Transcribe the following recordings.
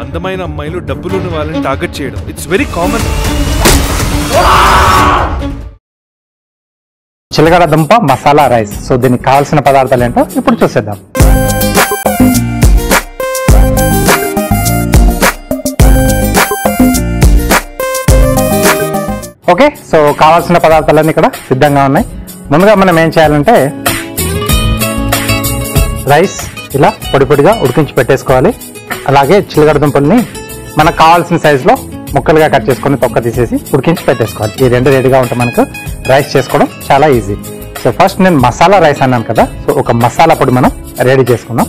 అందమైన అమ్మాయిలు డబ్బులున్న వాళ్ళని టార్గెట్ చేయడం ఇట్స్ వెరీ కామన్ చిలకడ దుంప మసాలా రైస్ సో దీనికి కావాల్సిన పదార్థాలు ఏంటో ఇప్పుడు చూసేద్దాం ఓకే సో కావాల్సిన పదార్థాలన్నీ ఇక్కడ సిద్ధంగా ఉన్నాయి ముందుగా మనం ఏం చేయాలంటే రైస్ ఇలా పొడి పొడిగా ఉడికించి పెట్టేసుకోవాలి అలాగే చిలకడ దుంపల్ని మనకు కావాల్సిన సైజులో ముక్కలుగా కట్ చేసుకొని తొక్క తీసేసి ఉడికించి పెట్టేసుకోవాలి ఈ రెండు రెడీగా ఉంటే మనకు రైస్ చేసుకోవడం చాలా ఈజీ సో ఫస్ట్ నేను మసాలా రైస్ అన్నాను కదా సో ఒక మసాలా పొడి మనం రెడీ చేసుకుందాం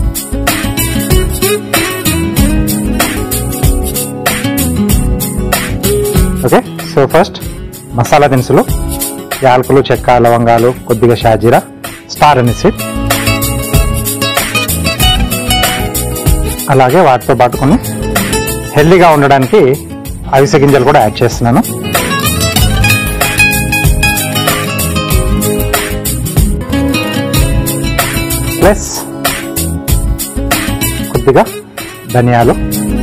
ఓకే సో ఫస్ట్ మసాలా దినుసులు యాలకులు చెక్క లవంగాలు కొద్దిగా షాజీరా స్టార్ అనేసి అలాగే వాటితో పాటు కొన్ని హెల్దీగా ఉండడానికి అవిసె గింజలు కూడా యాడ్ చేస్తున్నాను ప్లస్ కొద్దిగా ధనియాలు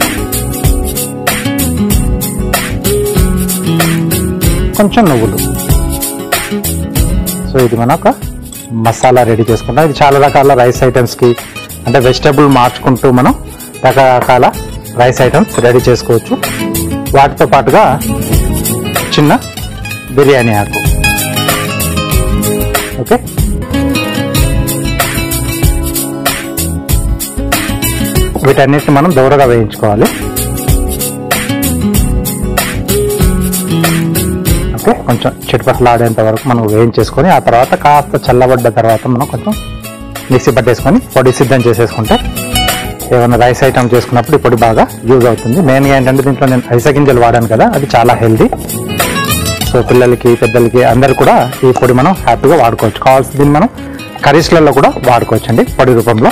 కొంచెం నువ్వులు సో ఇది మన ఒక మసాలా రెడీ చేసుకుంటాం ఇది చాలా రకాల రైస్ ఐటమ్స్కి అంటే వెజిటబుల్ మార్చుకుంటూ మనం రకరకాల రైస్ ఐటమ్స్ రెడీ చేసుకోవచ్చు వాటితో పాటుగా చిన్న బిర్యానీ ఆకు ఓకే వీటన్నిటిని మనం దూరగా వేయించుకోవాలి ఓకే కొంచెం చిటపట్లు ఆడేంత వరకు మనం వేయించేసుకొని ఆ తర్వాత కాస్త చల్లబడ్డ తర్వాత మనం కొంచెం మిక్సీ పట్టేసుకొని పొడి సిద్ధం చేసేసుకుంటే ఏమైనా రైస్ ఐటమ్ చేసుకున్నప్పుడు ఈ పొడి బాగా యూజ్ అవుతుంది మెయిన్గా ఏంటంటే దీంట్లో నేను ఐస గింజలు వాడాను కదా అది చాలా హెల్దీ సో పిల్లలకి పెద్దలకి అందరు కూడా ఈ పొడి మనం హ్యాపీగా వాడుకోవచ్చు కావాల్సి దీన్ని మనం కర్రీస్లలో కూడా వాడుకోవచ్చు అండి పొడి రూపంలో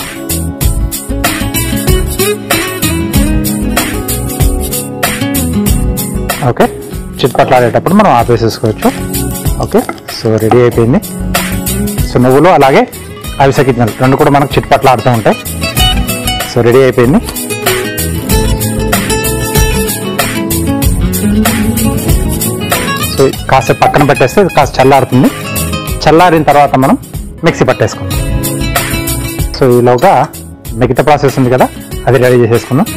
ఓకే చిట్పట్లాడేటప్పుడు మనం ఆపేసేసుకోవచ్చు ఓకే సో రెడీ అయిపోయింది సో నువ్వులు అలాగే అవిసె గిన్నెలు రెండు కూడా మనకు చిట్పట్లాడుతూ ఉంటాయి సో రెడీ అయిపోయింది సో కాసేపు పక్కన పెట్టేస్తే ఇది కాస్త చల్లారుతుంది చల్లారిన తర్వాత మనం మిక్సీ పట్టేసుకుందాం సో ఈలోగా మిగతా ప్రాసెస్ ఉంది కదా అది రెడీ చేసేసుకుందాం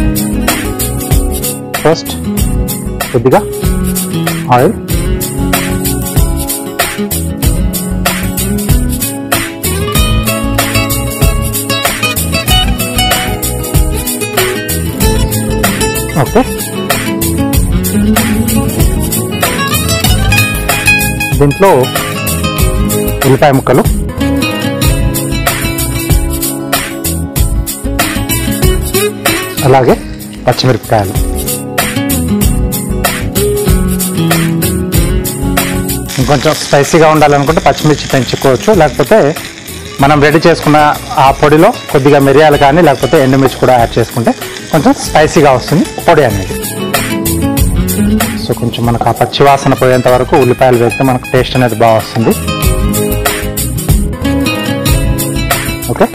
ఫస్ట్ కొద్దిగా ఆయిల్ ఓకే దీంట్లో ఉల్లిపాయ ముక్కలు అలాగే పచ్చిమిరపకాయలు ఇంకొంచెం స్పైసీగా ఉండాలనుకుంటే పచ్చిమిర్చి పెంచుకోవచ్చు లేకపోతే మనం రెడీ చేసుకున్న ఆ పొడిలో కొద్దిగా మిరియాలు కానీ లేకపోతే ఎండుమిర్చి కూడా యాడ్ చేసుకుంటే కొంచెం స్పైసీగా వస్తుంది పొడి అనేది సో కొంచెం మనకు ఆ పచ్చి వాసన పోయేంత వరకు ఉల్లిపాయలు వేస్తే మనకు టేస్ట్ అనేది బాగా వస్తుంది ఓకే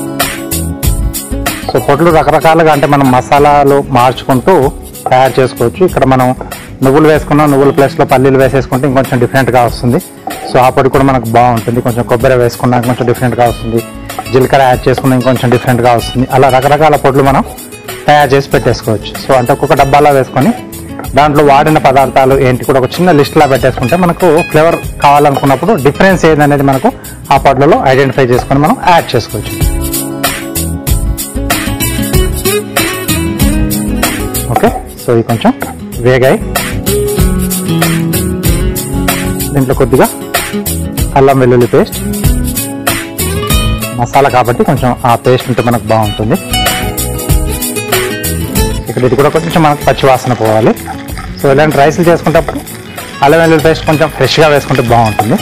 సో పొడులు రకరకాలుగా అంటే మనం మసాలాలు మార్చుకుంటూ తయారు చేసుకోవచ్చు ఇక్కడ మనం నువ్వులు వేసుకున్నాం నువ్వుల ప్లేస్లో పల్లీలు వేసేసుకుంటే ఇంకొంచెం డిఫరెంట్గా వస్తుంది సో ఆ పొడి కూడా మనకు బాగుంటుంది కొంచెం కొబ్బరి వేసుకున్నా కొంచెం డిఫరెంట్గా వస్తుంది జీలకర్ర యాడ్ చేసుకున్నా ఇంకొంచెం డిఫరెంట్గా వస్తుంది అలా రకరకాల పొడులు మనం తయారు చేసి పెట్టేసుకోవచ్చు సో అంటే ఒక్కొక్క డబ్బాలో వేసుకొని దాంట్లో వాడిన పదార్థాలు ఏంటి కూడా ఒక చిన్న లిస్ట్లా పెట్టేసుకుంటే మనకు ఫ్లేవర్ కావాలనుకున్నప్పుడు డిఫరెన్స్ ఏందనేది మనకు ఆ పొడులలో ఐడెంటిఫై చేసుకొని మనం యాడ్ చేసుకోవచ్చు ఓకే సో ఇది కొంచెం వేగాయి దీంట్లో కొద్దిగా అల్లం వెల్లుల్లి పేస్ట్ మసాలా కాబట్టి కొంచెం ఆ పేస్ట్ ఉంటే మనకు బాగుంటుంది ఇక్కడ ఇది కూడా కొంచెం మనకు పచ్చి వాసన పోవాలి సో ఇలాంటి రైస్లు చేసుకునేటప్పుడు అల్లం వెల్లుల్లి పేస్ట్ కొంచెం ఫ్రెష్గా వేసుకుంటే బాగుంటుంది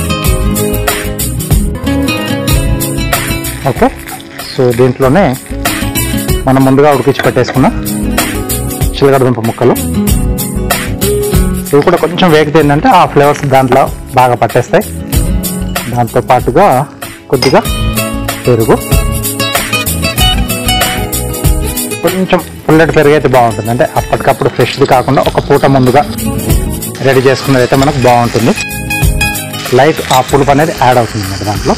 ఓకే సో దీంట్లోనే మనం ముందుగా ఉడికించి పెట్టేసుకున్న చిలకడ దుంప ముక్కలు ఇవి కూడా కొంచెం వేగితే ఏంటంటే ఆ ఫ్లేవర్స్ దాంట్లో బాగా పట్టేస్తాయి దాంతో పాటుగా కొద్దిగా పెరుగు కొంచెం పుల్లటి పెరుగు అయితే బాగుంటుంది అంటే అప్పటికప్పుడు ఫ్రెష్ది కాకుండా ఒక పూట ముందుగా రెడీ చేసుకున్నది అయితే మనకు బాగుంటుంది లైట్ ఆ పులుపు అనేది యాడ్ అవుతుంది అన్నమాట దాంట్లో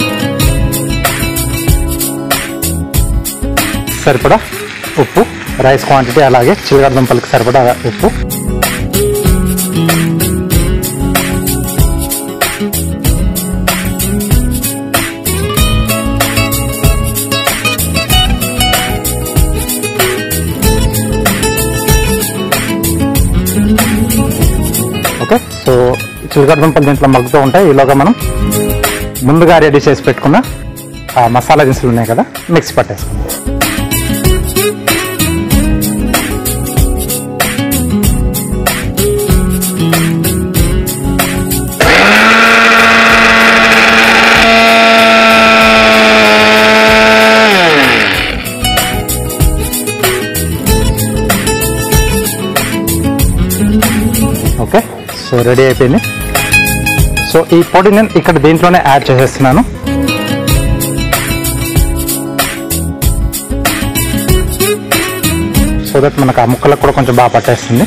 సరిపడా ఉప్పు రైస్ క్వాంటిటీ అలాగే చిలకడ దుంపలకి సరిపడా ఉప్పు ఓకే సో చిలకడ దుంపలు దీంట్లో మగ్గుతూ ఉంటాయి ఈలోగా మనం ముందుగా రెడీ చేసి పెట్టుకున్న ఆ మసాలా దినుసులు ఉన్నాయి కదా మిక్సీ పట్టేసుకుందాం ఓకే సో రెడీ అయిపోయింది సో ఈ పొడి నేను ఇక్కడ దీంట్లోనే యాడ్ చేసేస్తున్నాను సో దట్ మనకు ఆ ముక్కలకు కూడా కొంచెం బాగా పట్టేస్తుంది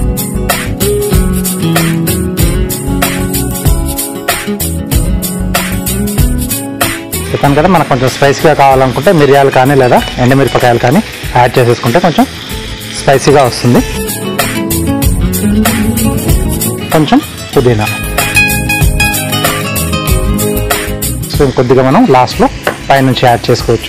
చెప్పాను కదా మనకు కొంచెం స్పైసీగా కావాలనుకుంటే మిరియాలు కానీ లేదా ఎండుమిరపకాయలు కానీ యాడ్ చేసేసుకుంటే కొంచెం స్పైసీగా వస్తుంది కొంచెం పుదీనా సో కొద్దిగా మనం లాస్ట్లో పైనుంచి యాడ్ చేసుకోవచ్చు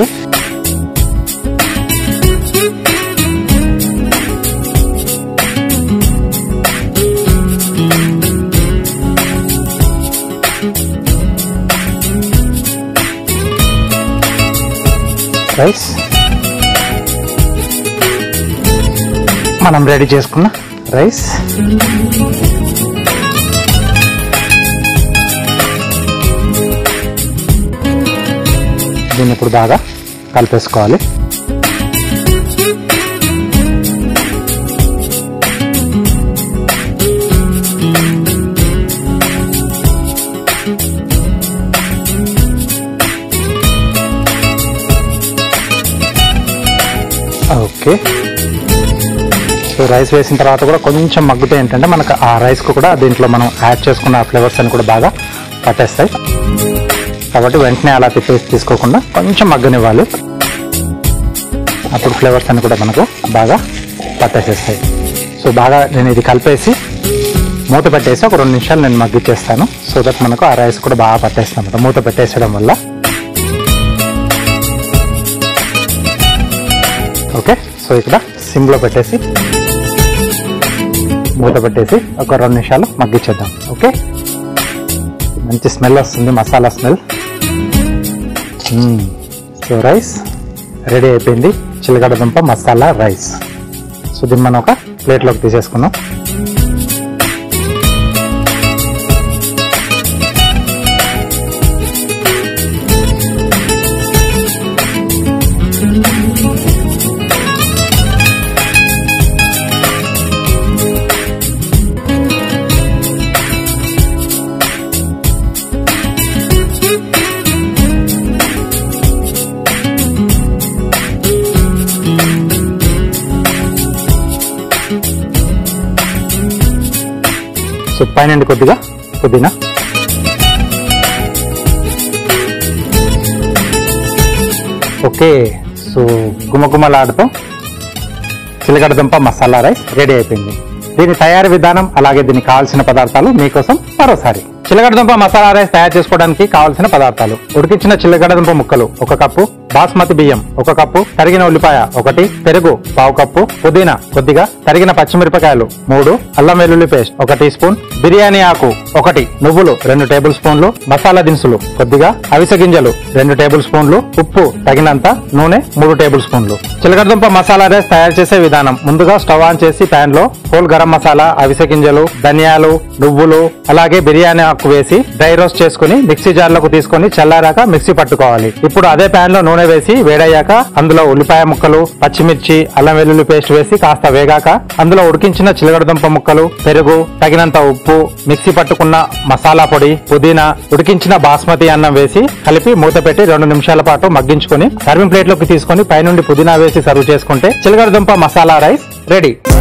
రైస్ మనం రెడీ చేసుకున్న రైస్ దీన్ని ఇప్పుడు బాగా కలిపేసుకోవాలి ఓకే సో రైస్ వేసిన తర్వాత కూడా కొంచెం మగ్గితే ఏంటంటే మనకు ఆ రైస్కు కూడా దీంట్లో మనం యాడ్ చేసుకున్న ఫ్లేవర్స్ అని కూడా బాగా పట్టేస్తాయి కాబట్టి వెంటనే అలా తిప్పేసి తీసుకోకుండా కొంచెం మగ్గనివ్వాలి అప్పుడు ఫ్లేవర్స్ అన్ని కూడా మనకు బాగా పట్టేసేస్తాయి సో బాగా నేను ఇది కలిపేసి మూత పెట్టేసి ఒక రెండు నిమిషాలు నేను మగ్గిచ్చేస్తాను సో దట్ మనకు ఆ రైస్ కూడా బాగా పట్టేస్తాం అన్నమాట మూత పెట్టేసడం వల్ల ఓకే సో ఇక్కడ సిమ్లో పెట్టేసి మూత పెట్టేసి ఒక రెండు నిమిషాలు మగ్గిచ్చేద్దాం ఓకే మంచి స్మెల్ వస్తుంది masala smell so rice ready అయిపోయింది చిలకడ దుంప మసాలా రైస్ సో దీన్ని మనం ఒక ప్లేట్లోకి తీసేసుకుందాం సో పైన కొద్దిగా పుదీనా ఓకే సో గుమగుమలాడుతూ చిలకడ దుంప మసాలా రైస్ రెడీ అయిపోయింది దీని తయారీ విధానం అలాగే దీనికి కావాల్సిన పదార్థాలు మీకోసం మరోసారి చిలకడ దుంప మసాలా రైస్ తయారు చేసుకోవడానికి కావాల్సిన పదార్థాలు ఉడికించిన చిలకడ దుంప ముక్కలు ఒక కప్పు బాస్మతి బియ్యం ఒక కప్పు తరిగిన ఉల్లిపాయ ఒకటి పెరుగు పావు కప్పు పుదీనా కొద్దిగా తరిగిన పచ్చిమిరపకాయలు మూడు అల్లం వెల్లుల్లి పేస్ట్ ఒక టీ స్పూన్ బిర్యానీ ఆకు ఒకటి నువ్వులు రెండు టేబుల్ స్పూన్లు మసాలా దినుసులు కొద్దిగా అవిసె గింజలు రెండు టేబుల్ స్పూన్లు ఉప్పు తగినంత నూనె మూడు టేబుల్ స్పూన్లు చిలకడదుంప మసాలా రైస్ తయారు చేసే విధానం ముందుగా స్టవ్ ఆన్ చేసి పాన్ లో హోల్ గరం మసాలా అవిసె గింజలు ధనియాలు నువ్వులు అలాగే బిర్యానీ ఆకు వేసి డ్రై రోస్ట్ చేసుకుని మిక్సీ జార్లకు తీసుకొని చల్లారాక మిక్సీ పట్టుకోవాలి ఇప్పుడు అదే పాన్ లో నూనె నూనె వేసి వేడయ్యాక అందులో ఉల్లిపాయ ముక్కలు పచ్చిమిర్చి అల్లం వెల్లుల్లి పేస్ట్ వేసి కాస్త వేగాక అందులో ఉడికించిన చిలగడదుంప ముక్కలు పెరుగు తగినంత ఉప్పు మిక్సీ పట్టుకున్న మసాలా పొడి పుదీనా ఉడికించిన బాస్మతి అన్నం వేసి కలిపి మూత పెట్టి రెండు నిమిషాల పాటు మగ్గించుకొని సర్వింగ్ ప్లేట్ లోకి తీసుకొని పైనుండి పుదీనా వేసి సర్వ్ చేసుకుంటే చిలగడదుంప మసాలా రైస్ రెడీ